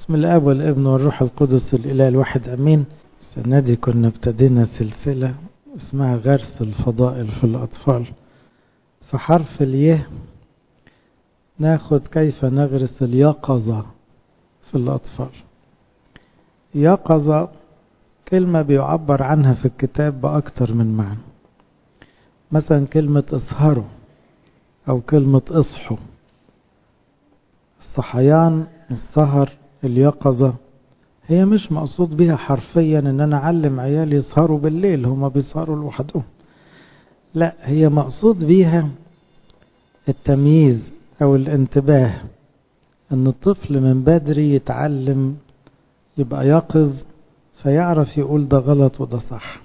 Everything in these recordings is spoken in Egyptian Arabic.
بسم الاب والابن والروح القدس الاله الواحد امين السنه دي كنا ابتدينا سلسله اسمها غرس الفضائل في الاطفال في حرف اليه ناخد كيف نغرس اليقظه في الاطفال يقظه كلمه بيعبر عنها في الكتاب باكتر من معنى مثلا كلمه اسهروا او كلمه اصحوا الصحيان السهر اليقظة هي مش مقصود بها حرفيا ان انا اعلم عيالي يسهروا بالليل هما بيسهروا لوحدهم لا هي مقصود بيها التمييز او الانتباه ان الطفل من بدري يتعلم يبقى يقظ فيعرف يقول ده غلط وده صح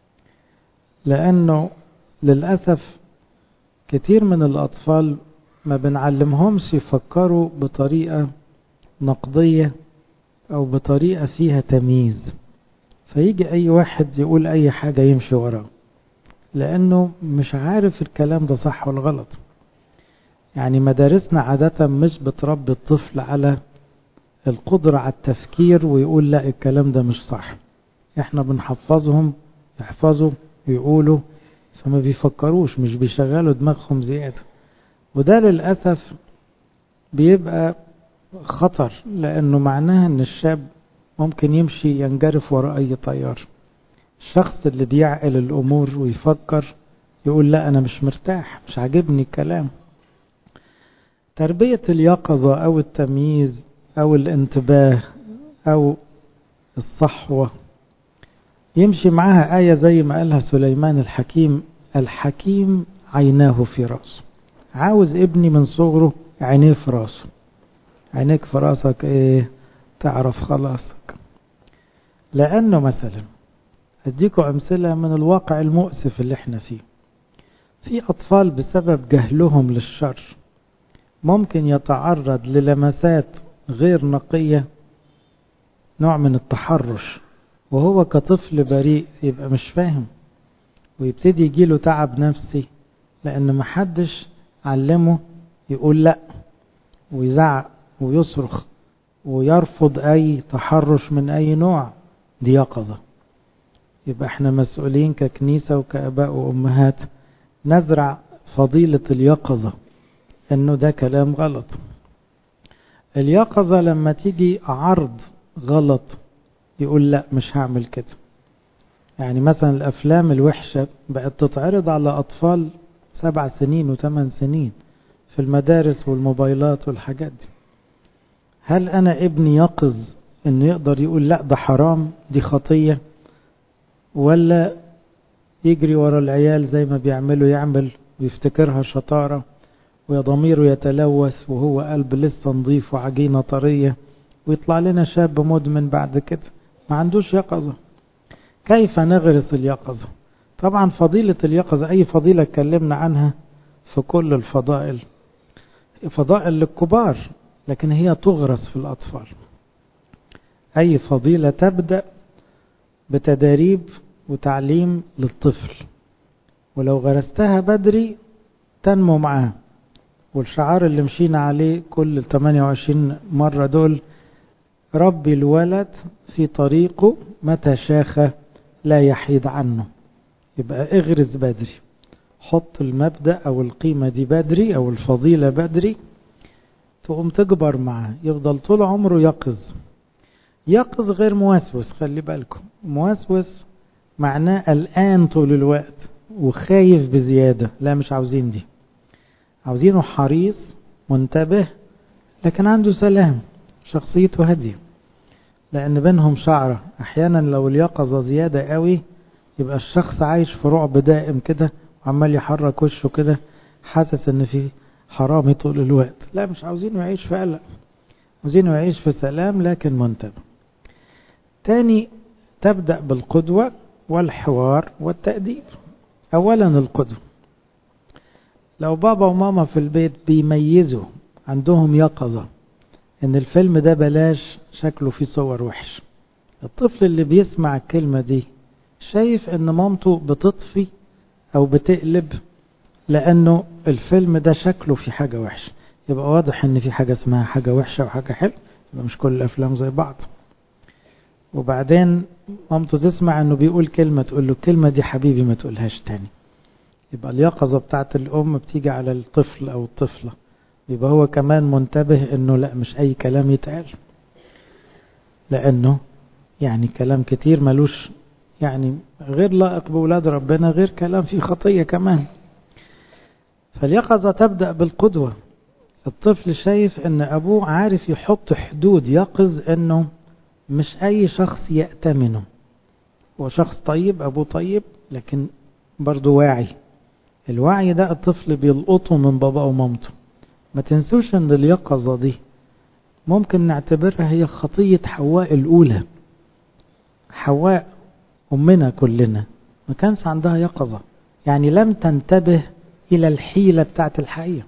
لانه للاسف كتير من الاطفال ما بنعلمهمش يفكروا بطريقة نقدية أو بطريقة فيها تمييز فيجي أي واحد يقول أي حاجة يمشي وراه لأنه مش عارف الكلام ده صح ولا غلط يعني مدارسنا عادة مش بتربي الطفل على القدرة على التفكير ويقول لا الكلام ده مش صح احنا بنحفظهم يحفظوا ويقولوا فما بيفكروش مش بيشغلوا دماغهم زيادة وده للأسف بيبقى خطر لأنه معناها أن الشاب ممكن يمشي ينجرف وراء أي طيار الشخص اللي بيعقل الأمور ويفكر يقول لا أنا مش مرتاح مش عاجبني الكلام تربية اليقظة أو التمييز أو الانتباه أو الصحوة يمشي معاها آية زي ما قالها سليمان الحكيم الحكيم عيناه في رأسه عاوز ابني من صغره عينيه في راسه عينيك في راسك ايه تعرف خلاصك لانه مثلا اديكم امثله من الواقع المؤسف اللي احنا فيه في اطفال بسبب جهلهم للشر ممكن يتعرض للمسات غير نقيه نوع من التحرش وهو كطفل بريء يبقى مش فاهم ويبتدي يجيله تعب نفسي لان محدش علمه يقول لا ويزعق ويصرخ ويرفض اي تحرش من اي نوع دي يقظة يبقى احنا مسؤولين ككنيسة وكأباء وأمهات نزرع فضيلة اليقظة انه ده كلام غلط اليقظة لما تيجي عرض غلط يقول لا مش هعمل كده يعني مثلا الأفلام الوحشة بقت تتعرض على أطفال سبع سنين وثمان سنين في المدارس والموبايلات والحاجات دي هل أنا ابني يقظ إنه يقدر يقول لا ده حرام دي خطية ولا يجري ورا العيال زي ما بيعملوا يعمل ويفتكرها شطارة وضميره يتلوث وهو قلب لسه نظيف وعجينة طرية ويطلع لنا شاب مدمن بعد كده ما عندوش يقظة كيف نغرس اليقظة طبعا فضيلة اليقظة أي فضيلة اتكلمنا عنها في كل الفضائل فضائل للكبار لكن هي تغرس في الأطفال أي فضيلة تبدأ بتداريب وتعليم للطفل ولو غرستها بدري تنمو معاه والشعار اللي مشينا عليه كل 28 مرة دول ربي الولد في طريقه متى شاخ لا يحيد عنه يبقى اغرز بدري حط المبدأ أو القيمة دي بدري أو الفضيلة بدري تقوم تكبر معاه يفضل طول عمره يقظ يقظ غير موسوس خلي بالكم موسوس معناه الآن طول الوقت وخايف بزيادة لا مش عاوزين دي عاوزينه حريص منتبه لكن عنده سلام شخصيته هادية لأن بينهم شعرة أحيانا لو اليقظة زيادة قوي يبقى الشخص عايش في رعب دائم كده وعمال يحرك وشه كده حاسس ان في حرامي طول الوقت لا مش عاوزينه يعيش في قلق عاوزينه يعيش في سلام لكن منتبه تاني تبدأ بالقدوة والحوار والتأديب أولا القدوة لو بابا وماما في البيت بيميزوا عندهم يقظة ان الفيلم ده بلاش شكله فيه صور وحش الطفل اللي بيسمع الكلمة دي شايف ان مامته بتطفي او بتقلب لانه الفيلم ده شكله في حاجة وحشة يبقى واضح ان في حاجة اسمها حاجة وحشة وحاجة حلوة مش كل الافلام زي بعض وبعدين مامته تسمع انه بيقول كلمة تقول له الكلمة دي حبيبي ما تقولهاش تاني يبقى اليقظة بتاعت الام بتيجي على الطفل او الطفلة يبقى هو كمان منتبه انه لا مش اي كلام يتقال لانه يعني كلام كتير ملوش يعني غير لائق بولاد ربنا غير كلام فيه خطية كمان فاليقظة تبدأ بالقدوة الطفل شايف ان ابوه عارف يحط حدود يقظ انه مش اي شخص يأتمنه هو شخص طيب ابوه طيب لكن برضه واعي الوعي ده الطفل بيلقطه من بابا ومامته ما تنسوش ان اليقظة دي ممكن نعتبرها هي خطية حواء الاولى حواء امنا كلنا ما كانش عندها يقظة يعني لم تنتبه الى الحيلة بتاعت الحقيقة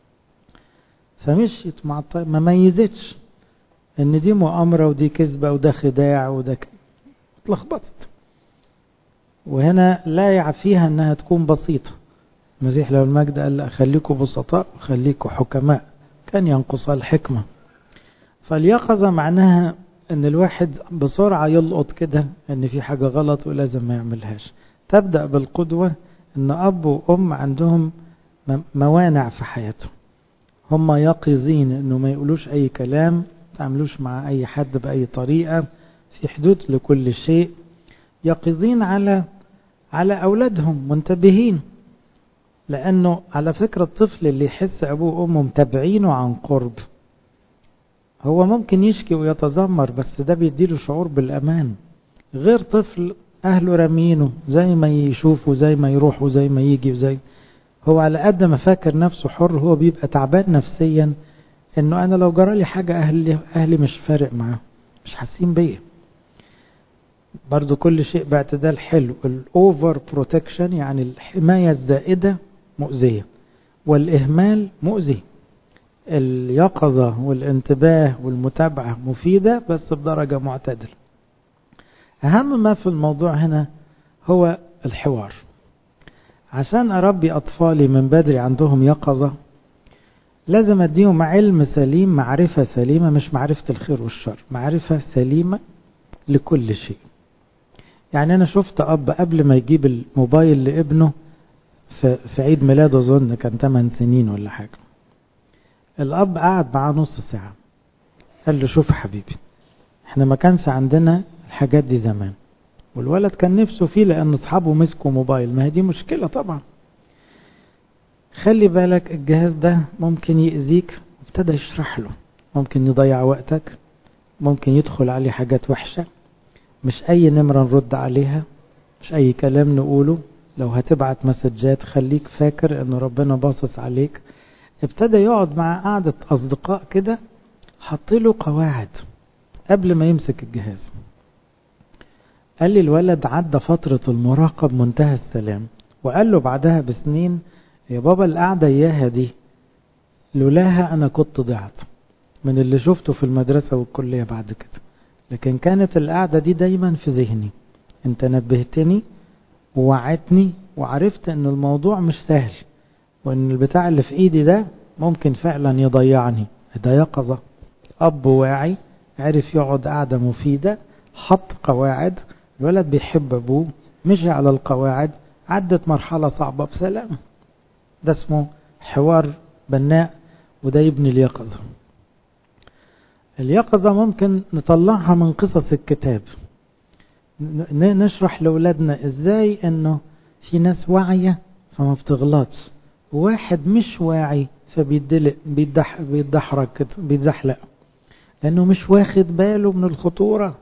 فمشيت مع الطيب ما ميزتش ان دي مؤامرة ودي كذبة وده خداع وده ك... اتلخبطت وهنا لا يعفيها انها تكون بسيطة المسيح لو المجد قال لا خليكوا بسطاء وخليكوا حكماء كان ينقصها الحكمة فاليقظة معناها ان الواحد بسرعة يلقط كده ان في حاجة غلط ولازم ما يعملهاش تبدأ بالقدوة ان اب وام عندهم موانع في حياتهم هم يقظين انه ما يقولوش اي كلام تعملوش مع اي حد باي طريقة في حدود لكل شيء يقظين على على اولادهم منتبهين لانه على فكرة الطفل اللي يحس ابوه وامه متابعينه عن قرب هو ممكن يشكي ويتذمر بس ده بيديله شعور بالامان غير طفل اهله رامينه زي ما يشوفه زي ما يروح وزي ما يجي وزي هو على قد ما فاكر نفسه حر هو بيبقى تعبان نفسيا انه انا لو جرالي حاجة اهلي, اهلي مش فارق معاه مش حاسين بيا برضو كل شيء باعتدال حلو الاوفر بروتكشن يعني الحماية الزائدة مؤذية والاهمال مؤذي اليقظة والانتباه والمتابعة مفيدة بس بدرجة معتدلة أهم ما في الموضوع هنا هو الحوار عشان أربي أطفالي من بدري عندهم يقظة لازم أديهم علم سليم معرفة سليمة مش معرفة الخير والشر معرفة سليمة لكل شيء يعني أنا شفت أب قبل ما يجيب الموبايل لابنه في عيد ميلاده أظن كان 8 سنين ولا حاجة الأب قعد معاه نص ساعة قال له شوف حبيبي احنا ما كانش عندنا الحاجات دي زمان والولد كان نفسه فيه لأن أصحابه مسكوا موبايل ما هي دي مشكلة طبعا خلي بالك الجهاز ده ممكن يأذيك ابتدى يشرح له ممكن يضيع وقتك ممكن يدخل عليه حاجات وحشة مش أي نمرة نرد عليها مش أي كلام نقوله لو هتبعت مسجات خليك فاكر ان ربنا باصص عليك ابتدى يقعد مع قعدة أصدقاء كده حط له قواعد قبل ما يمسك الجهاز قال لي الولد عدى فترة المراقب منتهى السلام وقال له بعدها بسنين يا بابا القعدة إياها دي لولاها أنا كنت ضعت من اللي شفته في المدرسة والكلية بعد كده لكن كانت القعدة دي دايما في ذهني انت نبهتني ووعدتني وعرفت ان الموضوع مش سهل وان البتاع اللي في ايدي ده ممكن فعلا يضيعني ده يقظة اب واعي عرف يقعد قعدة مفيدة حط قواعد الولد بيحب ابوه مشي على القواعد عدت مرحلة صعبة بسلام ده اسمه حوار بناء وده يبني اليقظة اليقظة ممكن نطلعها من قصص الكتاب نشرح لأولادنا ازاي انه في ناس واعية فما بتغلطش واحد مش واعي فبيدلق بيدح بيدحرج كده بيتزحلق لانه مش واخد باله من الخطورة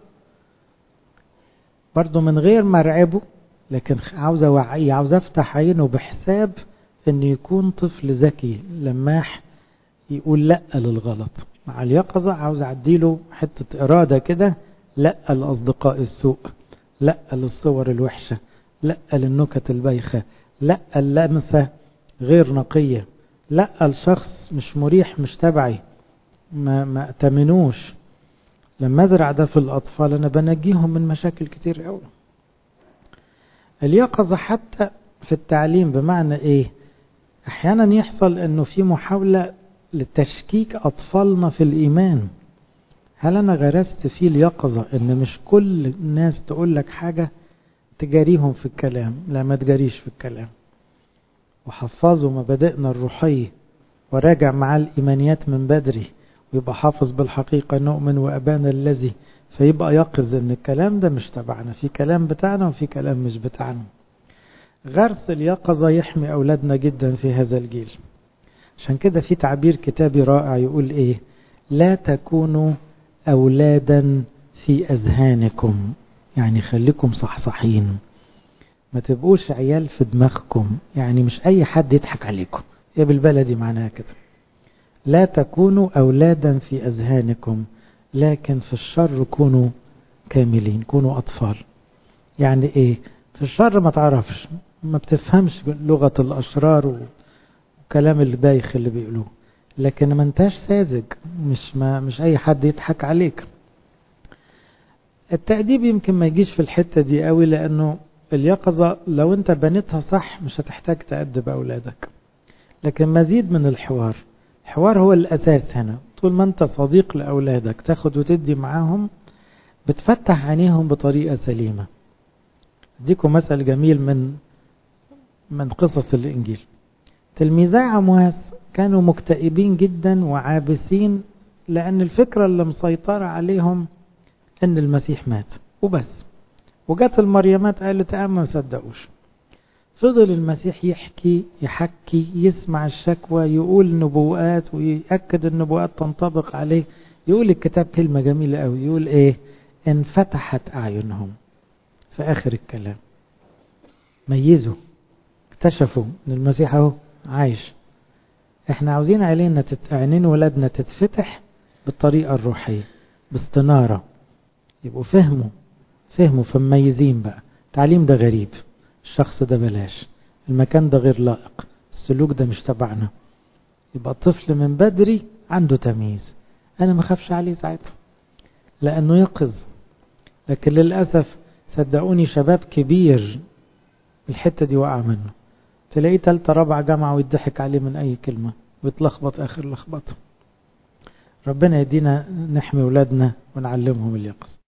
برضه من غير ما ارعبه لكن عاوز اوعيه عاوز افتح عينه بحساب ان يكون طفل ذكي لماح يقول لا للغلط مع اليقظة عاوز اعديله حتة ارادة كده لا لاصدقاء السوء لا للصور الوحشة لا للنكت البايخة لا اللمسة غير نقية لا الشخص مش مريح مش تبعي ما ما اتمنوش لما ازرع ده في الاطفال انا بنجيهم من مشاكل كتير قوي اليقظة حتى في التعليم بمعنى ايه احيانا يحصل انه في محاولة لتشكيك اطفالنا في الايمان هل أنا غرست فيه اليقظة إن مش كل الناس تقول لك حاجة تجاريهم في الكلام لا ما تجاريش في الكلام وحفظوا مبادئنا الروحية وراجع معاه الإيمانيات من بدري ويبقى حافظ بالحقيقة نؤمن وأبانا الذي فيبقى يقظ إن الكلام ده مش تبعنا في كلام بتاعنا وفي كلام مش بتاعنا غرس اليقظة يحمي أولادنا جدا في هذا الجيل عشان كده في تعبير كتابي رائع يقول إيه لا تكونوا أولادا في أذهانكم يعني خليكم صحصحين ما تبقوش عيال في دماغكم يعني مش أي حد يضحك عليكم هي بالبلدي معناها كده لا تكونوا أولادا في أذهانكم لكن في الشر كونوا كاملين كونوا أطفال يعني إيه في الشر ما تعرفش ما بتفهمش لغة الأشرار وكلام البايخ اللي بيقولوه لكن ما انتاش ساذج مش ما مش أي حد يضحك عليك التأديب يمكن ما يجيش في الحتة دي قوي لأنه اليقظة لو انت بنيتها صح مش هتحتاج تأدب أولادك لكن مزيد من الحوار الحوار هو الأساس هنا طول ما انت صديق لأولادك تاخد وتدي معاهم بتفتح عينيهم بطريقة سليمة اديكم مثل جميل من من قصص الإنجيل تلميذي عمواس كانوا مكتئبين جدا وعابسين لأن الفكرة اللي مسيطرة عليهم إن المسيح مات وبس وجت المريمات قالت أه ما صدقوش فضل المسيح يحكي يحكي يسمع الشكوى يقول نبوءات ويأكد النبوءات تنطبق عليه يقول الكتاب كلمة جميلة قوي يقول ايه انفتحت أعينهم في آخر الكلام ميزوا اكتشفوا ان المسيح اهو عايش احنا عاوزين علينا تت... عينين ولادنا تتفتح بالطريقة الروحية باستنارة يبقوا فهموا فهموا فمميزين بقى التعليم ده غريب الشخص ده بلاش المكان ده غير لائق السلوك ده مش تبعنا يبقى الطفل من بدري عنده تمييز انا ما خافش عليه ساعتها لانه يقظ لكن للاسف صدقوني شباب كبير الحتة دي وقع منه تلاقيه تالتة رابعة جامعة ويضحك عليه من أي كلمة ويتلخبط آخر لخبطه ربنا يدينا نحمي ولادنا ونعلمهم اليقظة